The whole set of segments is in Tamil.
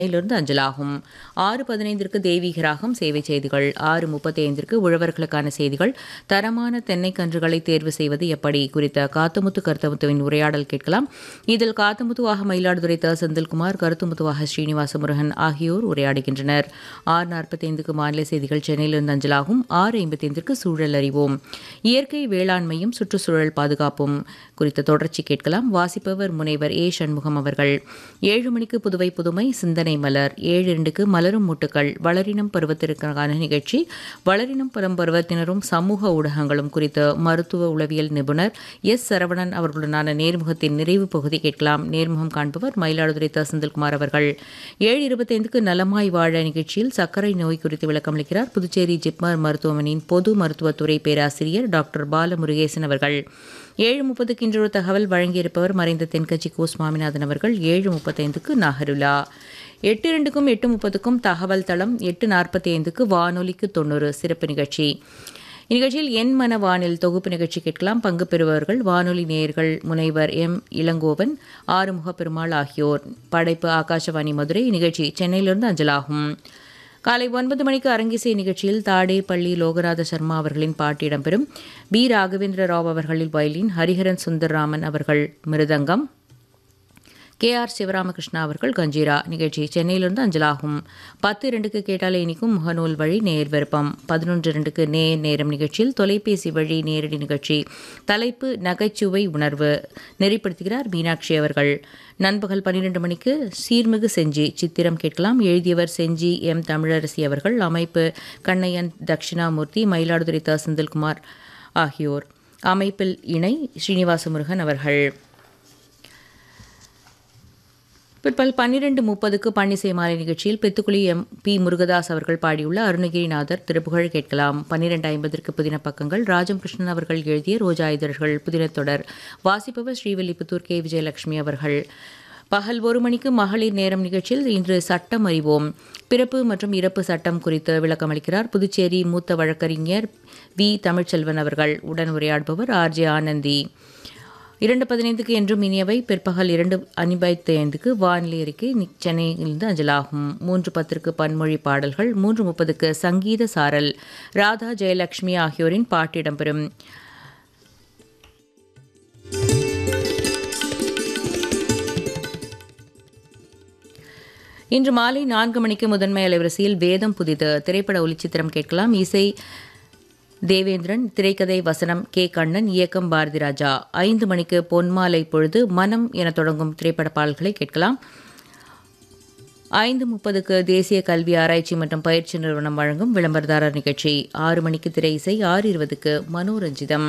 இருந்து அஞ்சலாகும் ஆறு பதினைந்திற்கு தெய்வீக ராகம் சேவை செய்திகள் ஆறு முப்பத்தி ஐந்திற்கு உழவர்களுக்கான செய்திகள் தரமான தென்னை கன்றுகளை தேர்வு செய்வது எப்படி குறித்த காத்தமுத்து கருத்தமுத்துவின் உரையாடல் கேட்கலாம் இதில் காத்தமுத்துவாக மயிலாடுதுறை த செந்தில்குமார் கருத்துமுத்துவாக ஸ்ரீனிவாச முருகன் ஆகியோர் உரையாடுகின்றனர் ஆறு நாற்பத்தைந்துக்கு மாநில செய்திகள் சென்னையிலிருந்து அஞ்சலாகும் ஆறு ஐம்பத்தைந்திற்கு சூழல் அறிவோம் இயற்கை வேளாண்மையும் சுற்றுச்சூழல் பாதுகாப்பும் குறித்த தொடர்ச்சி கேட்கலாம் வாசிப்பவர் முனைவர் ஏ சண்முகம் அவர்கள் ஏழு மணிக்கு புதுவை புதுமை சிந்தனை மலர் ஏழு இரண்டுக்கு மலரும் முட்டுக்கள் வளரினம் பருவத்திற்கான நிகழ்ச்சி வளரினம் பரம் பருவத்தினரும் சமூக ஊடகங்களும் குறித்த மருத்துவ உளவியல் நிபுணர் எஸ் சரவணன் அவர்களுடனான நேர்முகத்தின் நிறைவு பகுதி கேட்கலாம் நேர்முகம் காண்பவர் மயிலாடுதுறை த செந்தில்குமார் அவர்கள் ஏழு இருபத்தைந்துக்கு நலமாய் வாழ நிகழ்ச்சியில் சர்க்கரை நோய் குறித்து விளக்கமளிக்கிறார் புதுச்சேரி ஜிப்மர் மருத்துவமனையின் பொது மருத்துவத்துறை பேராசிரியர் டாக்டர் பாலமுருகேசன் அவர்கள் ஏழு முப்பதுக்கு இன்றொரு தகவல் வழங்கியிருப்பவர் மறைந்த தென்கட்சி கோ சுவாமிநாதன் அவர்கள் ஏழு முப்பத்தைந்துக்கு நாகருலா எட்டு இரண்டுக்கும் எட்டு முப்பதுக்கும் தகவல் தளம் எட்டு நாற்பத்தி ஐந்துக்கு வானொலிக்கு தொண்ணூறு சிறப்பு நிகழ்ச்சி இந்நிகழ்ச்சியில் என் மன வானில் தொகுப்பு நிகழ்ச்சி கேட்கலாம் பங்கு பெறுபவர்கள் வானொலி நேயர்கள் முனைவர் எம் இளங்கோவன் ஆறுமுக பெருமாள் ஆகியோர் படைப்பு ஆகாஷவாணி மதுரை நிகழ்ச்சி சென்னையிலிருந்து அஞ்சலாகும் காலை ஒன்பது மணிக்கு அரங்கிசை நிகழ்ச்சியில் தாடே பள்ளி லோகநாத சர்மா அவர்களின் பாட்டு இடம்பெறும் பி ராகவேந்திர ராவ் அவர்களில் வயலின் ஹரிஹரன் சுந்தர்ராமன் அவர்கள் மிருதங்கம் கே ஆர் சிவராமகிருஷ்ணா அவர்கள் கஞ்சீரா நிகழ்ச்சி சென்னையிலிருந்து அஞ்சலாகும் பத்து இரண்டுக்கு கேட்டாலே இனிக்கும் முகநூல் வழி நேர் விருப்பம் பதினொன்று இரண்டுக்கு நேர் நேரம் நிகழ்ச்சியில் தொலைபேசி வழி நேரடி நிகழ்ச்சி தலைப்பு நகைச்சுவை உணர்வு நெறிப்படுத்துகிறார் மீனாட்சி அவர்கள் நண்பகல் பன்னிரண்டு மணிக்கு சீர்மிகு செஞ்சி சித்திரம் கேட்கலாம் எழுதியவர் செஞ்சி எம் தமிழரசி அவர்கள் அமைப்பு கண்ணையன் தட்சிணாமூர்த்தி மயிலாடுதுறை த செந்தில்குமார் ஆகியோர் அமைப்பில் இணை ஸ்ரீனிவாச முருகன் அவர்கள் பிற்பல் பன்னிரண்டு முப்பதுக்கு பன்னிசை மாலை நிகழ்ச்சியில் பெத்துக்குழி எம் பி முருகதாஸ் அவர்கள் பாடியுள்ள அருணகிரிநாதர் திருப்புகழ் கேட்கலாம் பன்னிரண்டு ஐம்பதற்கு புதின பக்கங்கள் ராஜம் கிருஷ்ணன் அவர்கள் எழுதிய ரோஜா இதழ்கள் புதினத் தொடர் வாசிப்பவர் ஸ்ரீவில்லிபுத்தூர் கே விஜயலட்சுமி அவர்கள் பகல் ஒரு மணிக்கு மகளிர் நேரம் நிகழ்ச்சியில் இன்று சட்டம் அறிவோம் பிறப்பு மற்றும் இறப்பு சட்டம் குறித்து விளக்கமளிக்கிறார் புதுச்சேரி மூத்த வழக்கறிஞர் வி தமிழ்ச்செல்வன் அவர்கள் உடன் உரையாடுபவர் ஆர் ஜே ஆனந்தி இரண்டு பதினைந்துக்கு என்றும் இனியவை பிற்பகல் இரண்டு ஐம்பத்தி ஐந்துக்கு வானிலை அறிக்கை நி- சென்னையிலிருந்து அஞ்சலாகும் மூன்று பத்திற்கு பன்மொழி பாடல்கள் மூன்று முப்பதுக்கு சங்கீத சாரல் ராதா ஜெயலட்சுமி ஆகியோரின் பாட்டு இடம்பெறும் இன்று மாலை நான்கு மணிக்கு முதன்மை அலைவரிசையில் வேதம் புதிது திரைப்பட ஒளிச்சித்திரம் கேட்கலாம் இசை தேவேந்திரன் திரைக்கதை வசனம் கே கண்ணன் இயக்கம் பாரதி ராஜா ஐந்து மணிக்கு பொன்மாலை பொழுது மனம் என தொடங்கும் திரைப்பட பாடல்களை கேட்கலாம் ஐந்து முப்பதுக்கு தேசிய கல்வி ஆராய்ச்சி மற்றும் பயிற்சி நிறுவனம் வழங்கும் விளம்பரதாரர் நிகழ்ச்சி ஆறு மணிக்கு திரை இசை ஆறு இருபதுக்கு மனோரஞ்சிதம்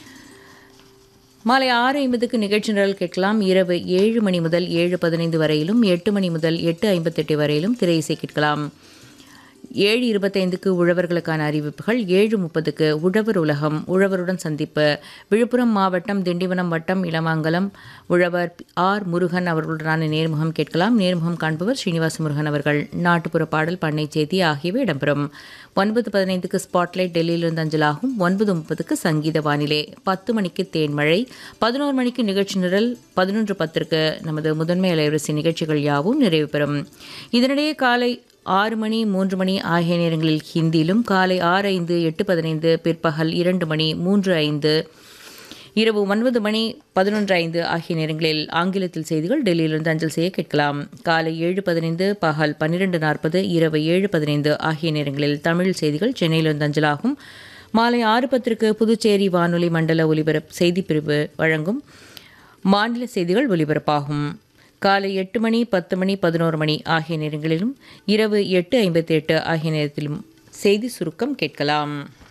மாலை ஆறு ஐம்பதுக்கு நிகழ்ச்சி நிரல் கேட்கலாம் இரவு ஏழு மணி முதல் ஏழு பதினைந்து வரையிலும் எட்டு மணி முதல் எட்டு ஐம்பத்தெட்டு வரையிலும் திரை இசை கேட்கலாம் ஏழு இருபத்தைந்துக்கு உழவர்களுக்கான அறிவிப்புகள் ஏழு முப்பதுக்கு உழவர் உலகம் உழவருடன் சந்திப்பு விழுப்புரம் மாவட்டம் திண்டிவனம் வட்டம் இளமாங்கலம் உழவர் ஆர் முருகன் அவர்களுடனான நேர்முகம் கேட்கலாம் நேர்முகம் காண்பவர் ஸ்ரீனிவாச முருகன் அவர்கள் நாட்டுப்புற பாடல் பண்ணை செய்தி ஆகியவை இடம்பெறும் ஒன்பது பதினைந்துக்கு ஸ்பாட்லைட் டெல்லியிலிருந்து அஞ்சலாகும் ஒன்பது முப்பதுக்கு சங்கீத வானிலை பத்து மணிக்கு தேன்மழை பதினோரு மணிக்கு நிகழ்ச்சி நிரல் பதினொன்று பத்திற்கு நமது முதன்மை அலைவரிசை நிகழ்ச்சிகள் யாவும் நிறைவு பெறும் இதனிடையே காலை ஆறு மணி மூன்று மணி ஆகிய நேரங்களில் ஹிந்தியிலும் காலை ஆறு ஐந்து எட்டு பதினைந்து பிற்பகல் இரண்டு மணி மூன்று ஐந்து இரவு ஒன்பது மணி பதினொன்று ஐந்து ஆகிய நேரங்களில் ஆங்கிலத்தில் செய்திகள் டெல்லியிலிருந்து அஞ்சல் செய்ய கேட்கலாம் காலை ஏழு பதினைந்து பகல் பன்னிரெண்டு நாற்பது இரவு ஏழு பதினைந்து ஆகிய நேரங்களில் தமிழ் செய்திகள் சென்னையிலிருந்து அஞ்சலாகும் மாலை ஆறு பத்திற்கு புதுச்சேரி வானொலி மண்டல ஒலிபரப்பு செய்திப்பிரிவு வழங்கும் மாநில செய்திகள் ஒலிபரப்பாகும் காலை எட்டு மணி பத்து மணி பதினோரு மணி ஆகிய நேரங்களிலும் இரவு எட்டு ஐம்பத்தி எட்டு ஆகிய நேரத்திலும் செய்தி சுருக்கம் கேட்கலாம்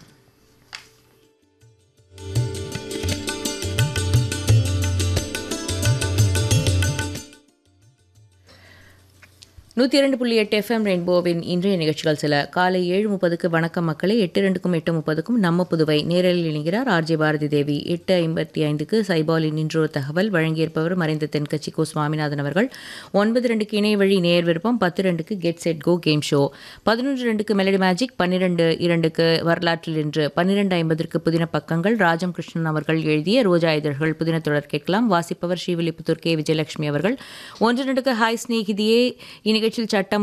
நூற்றி இரண்டு புள்ளி எட்டு எஃப்எம் ரெயின்போவின் இன்றைய நிகழ்ச்சிகள் சில காலை ஏழு முப்பதுக்கு வணக்கம் மக்களே எட்டு ரெண்டுக்கும் எட்டு முப்பதுக்கும் நம்ம புதுவை நேரலில் இணைகிறார் ஆர்ஜே பாரதி தேவி எட்டு ஐம்பத்தி ஐந்துக்கு சைபாலின் இன்றொரு தகவல் வழங்கியிருப்பவர் மறைந்த தென்கட்சி கோ சுவாமிநாதன் அவர்கள் ஒன்பது ரெண்டுக்கு இணைய வழி நேர் விருப்பம் பத்து ரெண்டுக்கு get set go game show பதினொன்று ரெண்டுக்கு மெலடி மேஜிக் பன்னிரெண்டு இரண்டுக்கு வரலாற்றில் இன்று பன்னிரெண்டு ஐம்பதற்கு புதின பக்கங்கள் ராஜம் கிருஷ்ணன் அவர்கள் எழுதிய ரோஜா இதழ்கள் புதின தொடர் கேட்கலாம் வாசிப்பவர் ஸ்ரீவில்லிபுத்தூர் கே விஜயலட்சுமி அவர்கள் ஒன்று ரெண்டுக்கு ஹாய் ஸ்நேகிதியே இந்நிகழ்ச்சி நிகழ்ச்சியில் சட்டம்